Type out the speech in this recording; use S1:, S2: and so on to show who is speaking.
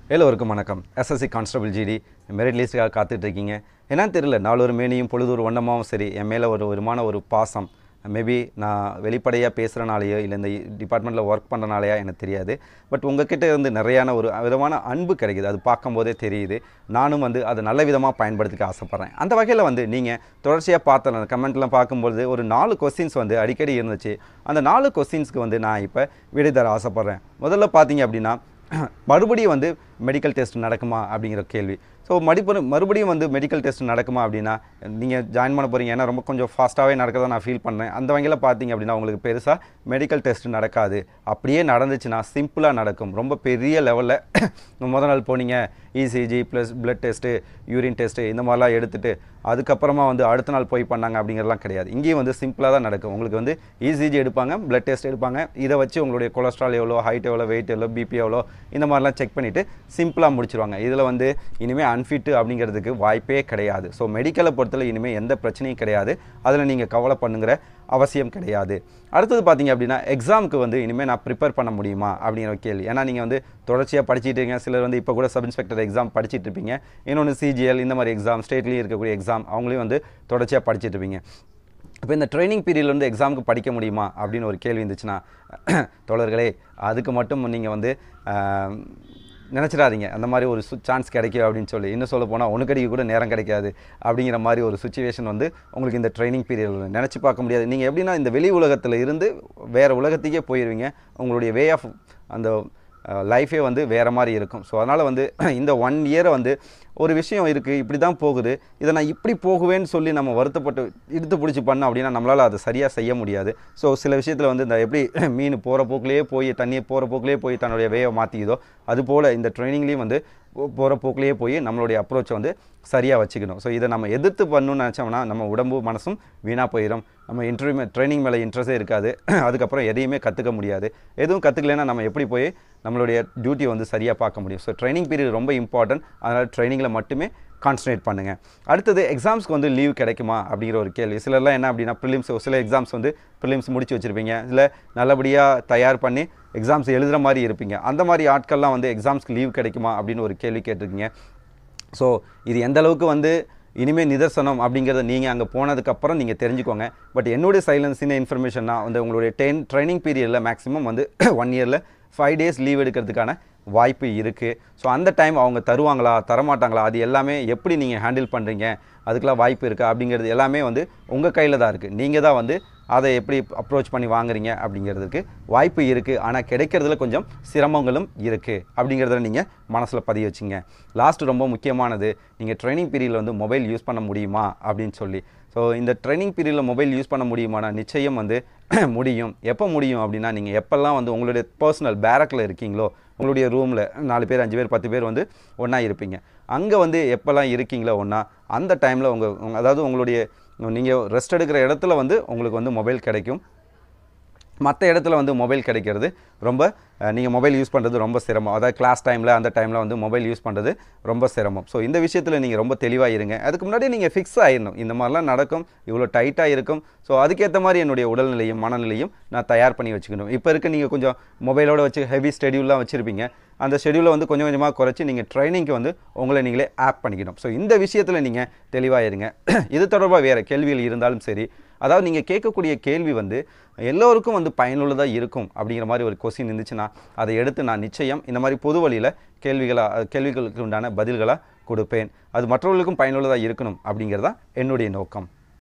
S1: எல்லோருக்கும் வணக்கம் SSC constable GD merit லிஸ்ட்டுக்காக காத்துட்டு இருக்கீங்க என்னன்னு தெரியல நாலொரு மேனியும் பொழுதொரு வண்ணமாகவும் சரி என் மேலே ஒரு விதமான ஒரு பாசம் மேபி நான் வெளிப்படையாக பேசுகிறனாலேயோ இல்லை இந்த டிபார்ட்மெண்ட்டில் ஒர்க் பண்ணுறனாலையா எனக்கு தெரியாது பட் உங்ககிட்ட இருந்து நிறையான ஒரு விதமான அன்பு கிடைக்குது அது பார்க்கும்போதே தெரியுது நானும் வந்து அதை நல்ல விதமாக பயன்படுத்திக்க ஆசைப்பட்றேன் அந்த வகையில் வந்து நீங்கள் தொடர்ச்சியாக பார்த்த அந்த கமெண்ட்லாம் பார்க்கும்பொழுது ஒரு நாலு கொஸ்டின்ஸ் வந்து அடிக்கடி இருந்துச்சு அந்த நாலு கொஸ்டின்ஸ்க்கு வந்து நான் இப்போ விடை தர ஆசைப்பட்றேன் முதல்ல பார்த்தீங்க அப்படின்னா மறுபடியும் வந்து மெடிக்கல் டெஸ்ட் நடக்குமா அப்படிங்கிற கேள்வி ஸோ மடிப்பு மறுபடியும் வந்து மெடிக்கல் டெஸ்ட் நடக்குமா அப்படின்னா நீங்கள் ஜாயின் பண்ண போகிறீங்க ஏன்னா ரொம்ப கொஞ்சம் ஃபாஸ்ட்டாகவே நடக்கிறதா நான் ஃபீல் பண்ணேன் அந்த வகையில் பார்த்தீங்க அப்படின்னா உங்களுக்கு பெருசாக மெடிக்கல் டெஸ்ட் நடக்காது அப்படியே நடந்துச்சுன்னா சிம்பிளாக நடக்கும் ரொம்ப பெரிய லெவலில் முத நாள் போனீங்க ECG plus blood test urine test இந்த மாதிரிலாம் எடுத்துட்டு அதுக்கப்புறமா வந்து அடுத்த நாள் போய் பண்ணாங்க அப்படிங்கிறதுலாம் கிடையாது இங்கேயும் வந்து சிம்பிளாக தான் நடக்கும் உங்களுக்கு வந்து இசிஜி எடுப்பாங்க பிளட் டெஸ்ட் எடுப்பாங்க இதை வச்சு உங்களுடைய கொலஸ்ட்ரால் எவ்வளோ ஹைட் எவ்வளோ வெயிட் எவ்வளோ பிபி எவ்வளோ இந்த மாதிரிலாம் செக் பண்ணிவிட்டு சிம்பிளாக முடிச்சிருவாங்க இதில் வந்து இனிமேல் அன்ஃபிட்டு அப்படிங்கிறதுக்கு வாய்ப்பே கிடையாது ஸோ மெடிக்கலை பொறுத்தவரை இனிமேல் எந்த பிரச்சனையும் கிடையாது அதில் நீங்கள் கவலை பண்ணுங்கிற அவசியம் கிடையாது அடுத்தது பார்த்தீங்க அப்படின்னா எக்ஸாமுக்கு வந்து இனிமேல் நான் ப்ரிப்பேர் பண்ண முடியுமா அப்படிங்கிற ஒரு கேள்வி ஏன்னா நீங்கள் வந்து தொடர்ச்சியாக படிச்சிட்டு இருக்கீங்க சிலர் வந்து இப்போ கூட சப் இன்ஸ்பெக்டர் எக்ஸாம் படிச்சிட்டு இருப்பீங்க இன்னொன்று சிஜிஎல் இந்த மாதிரி எக்ஸாம் ஸ்டேட்லேயும் இருக்கக்கூடிய எக்ஸாம் அவங்களையும் வந்து தொடர்ச்சியாக படிச்சிட்டு இருப்பீங்க இப்போ இந்த ட்ரைனிங் பீரியட்ல வந்து எக்ஸாமுக்கு படிக்க முடியுமா அப்படின்னு ஒரு கேள்வி இருந்துச்சுன்னா தோழர்களே அதுக்கு மட்டும் நீங்கள் வந்து ஆஹ், நினச்சிடாதீங்க அந்த மாதிரி ஒரு சு சான்ஸ் கிடைக்கும் அப்படின்னு சொல்லி இன்னும் சொல்ல போனால் ஒன்றுக்கடிக்கு கூட நேரம் கிடைக்காது அப்படிங்கிற மாதிரி ஒரு சுச்சுவேஷன் வந்து உங்களுக்கு இந்த ட்ரைனிங் பீரியடில் நினச்சி பார்க்க முடியாது நீங்கள் எப்படின்னா இந்த வெளி உலகத்தில் இருந்து வேறு உலகத்துக்கே போயிடுவீங்க உங்களுடைய வே ஆஃப் அந்த லைஃபே வந்து வேறு மாதிரி இருக்கும் ஸோ அதனால் வந்து இந்த ஒன் இயரை வந்து ஒரு விஷயம் இருக்குது இப்படி தான் போகுது இதை நான் இப்படி போகுவேன்னு சொல்லி நம்ம வருத்தப்பட்டு இழுத்து பிடிச்சி பண்ணோம் அப்படின்னா நம்மளால் அதை சரியாக செய்ய முடியாது ஸோ சில விஷயத்தில் வந்து இந்த எப்படி மீன் போகிற போக்குலேயே போய் தண்ணியை போகிற போக்குலேயே போய் தன்னுடைய வேவை மாற்றிக்குதோ அதுபோல் இந்த ட்ரைனிங்லேயும் வந்து போகிற போக்குலேயே போய் நம்மளுடைய அப்ரோச்சை வந்து சரியாக வச்சுக்கணும் ஸோ இதை நம்ம எதிர்த்து பண்ணணும்னு நினச்சோம்னா நம்ம உடம்பு மனசும் வீணாக போயிடும் நம்ம இன்டர்வியூ ட்ரைனிங் மேலே இன்ட்ரெஸ்டே இருக்காது அதுக்கப்புறம் எதையுமே கற்றுக்க முடியாது எதுவும் கற்றுக்கலைன்னா நம்ம எப்படி போய் நம்மளுடைய டியூட்டியை வந்து சரியாக பார்க்க முடியும் ஸோ ட்ரைனிங் பீரியட் ரொம்ப இம்பார்ட்டன்ட் அதனால் ட்ரைனிங்கில் மட்டுமே கான்சன்ட்ரேட் பண்ணுங்கள் அடுத்தது எக்ஸாம்ஸ்க்கு வந்து லீவ் கிடைக்குமா அப்படிங்கிற ஒரு கேள்வி சிலர்லாம் என்ன அப்படின்னா ப்ரிலிம்ஸ் சில எக்ஸாம்ஸ் வந்து ப்ரிலிம்ஸ் முடிச்சு வச்சுருப்பீங்க இல்லை நல்லபடியாக தயார் பண்ணி எக்ஸாம்ஸ் எழுதுகிற மாதிரி இருப்பீங்க அந்த மாதிரி ஆட்கள்லாம் வந்து எக்ஸாம்ஸ்க்கு லீவ் கிடைக்குமா அப்படின்னு ஒரு கேள்வி கேட்டிருக்கீங்க ஸோ இது எந்த அளவுக்கு வந்து இனிமேல் நிதர்சனம் அப்படிங்கிறத நீங்கள் அங்கே போனதுக்கப்புறம் நீங்கள் தெரிஞ்சுக்கோங்க பட் என்னுடைய சைலன்ஸின இன்ஃபர்மேஷன்னா வந்து உங்களுடைய டென் ட்ரைனிங் பீரியடில் மேக்ஸிமம் வந்து ஒன் இயரில் ஃபைவ் டேஸ் லீவ் எடுக்கிறதுக்கான வாய்ப்பு இருக்குது ஸோ அந்த டைம் அவங்க தருவாங்களா தரமாட்டாங்களா அது எல்லாமே எப்படி நீங்கள் ஹேண்டில் பண்ணுறீங்க அதுக்கெலாம் வாய்ப்பு இருக்கா அப்படிங்கிறது எல்லாமே வந்து உங்கள் கையில் தான் இருக்குது நீங்கள் தான் வந்து அதை எப்படி அப்ரோச் பண்ணி வாங்குறீங்க அப்படிங்கிறதுக்கு வாய்ப்பு இருக்குது ஆனால் கிடைக்கிறதுல கொஞ்சம் சிரமங்களும் இருக்குது அப்படிங்கிறத நீங்கள் மனசில் பதிய வச்சுங்க லாஸ்ட் ரொம்ப முக்கியமானது நீங்கள் ட்ரைனிங் பீரியடில் வந்து மொபைல் யூஸ் பண்ண முடியுமா அப்படின்னு சொல்லி ஸோ இந்த ட்ரைனிங் பீரியடில் மொபைல் யூஸ் பண்ண முடியுமானா நிச்சயம் வந்து முடியும் எப்போ முடியும் அப்படின்னா நீங்கள் எப்போல்லாம் வந்து உங்களுடைய பர்சனல் பேரக்கில் இருக்கீங்களோ உங்களுடைய ரூமில் நாலு பேர் அஞ்சு பேர் பத்து பேர் வந்து ஒன்றா இருப்பீங்க அங்கே வந்து எப்போல்லாம் இருக்கீங்களோ ஒன்றா அந்த டைமில் உங்கள் அதாவது உங்களுடைய நீங்கள் ரெஸ்ட் எடுக்கிற இடத்துல வந்து உங்களுக்கு வந்து மொபைல் கிடைக்கும் மற்ற இடத்துல வந்து மொபைல் கிடைக்கிறது ரொம்ப நீங்கள் மொபைல் யூஸ் பண்ணுறது ரொம்ப சிரமம் அதாவது கிளாஸ் டைமில் அந்த டைமில் வந்து மொபைல் யூஸ் பண்ணுறது ரொம்ப சிரமம் ஸோ இந்த விஷயத்தில் நீங்கள் ரொம்ப தெளிவாக இருங்க அதுக்கு முன்னாடி நீங்கள் ஃபிக்ஸ் ஆயிடணும் இந்த மாதிரிலாம் நடக்கும் இவ்வளோ டைட்டாக இருக்கும் ஸோ அதுக்கேற்ற மாதிரி என்னுடைய உடல்நிலையும் மனநிலையும் நான் தயார் பண்ணி வச்சுக்கணும் இப்போ இருக்க நீங்கள் கொஞ்சம் மொபைலோட வச்சு ஹெவி ஸ்டெடியூல்லாம் வச்சுருப்பீங்க அந்த ஷெடியூலை வந்து கொஞ்சம் கொஞ்சமாக குறைச்சி நீங்கள் ட்ரைனிங்க்கு வந்து உங்களை நீங்களே ஆப் பண்ணிக்கணும் ஸோ இந்த விஷயத்தில் நீங்கள் தெளிவாக இருங்க இது தொடர்பாக வேறு கேள்விகள் இருந்தாலும் சரி அதாவது நீங்கள் கேட்கக்கூடிய கேள்வி வந்து எல்லோருக்கும் வந்து பயனுள்ளதாக இருக்கும் அப்படிங்கிற மாதிரி ஒரு கொஸ்டின் இருந்துச்சுன்னா அதை எடுத்து நான் நிச்சயம் இந்த மாதிரி பொது வழியில் கேள்விகளாக கேள்விகளுக்கு உண்டான பதில்களாக கொடுப்பேன் அது மற்றவர்களுக்கும் பயனுள்ளதாக இருக்கணும் அப்படிங்கிறதா என்னுடைய நோக்கம்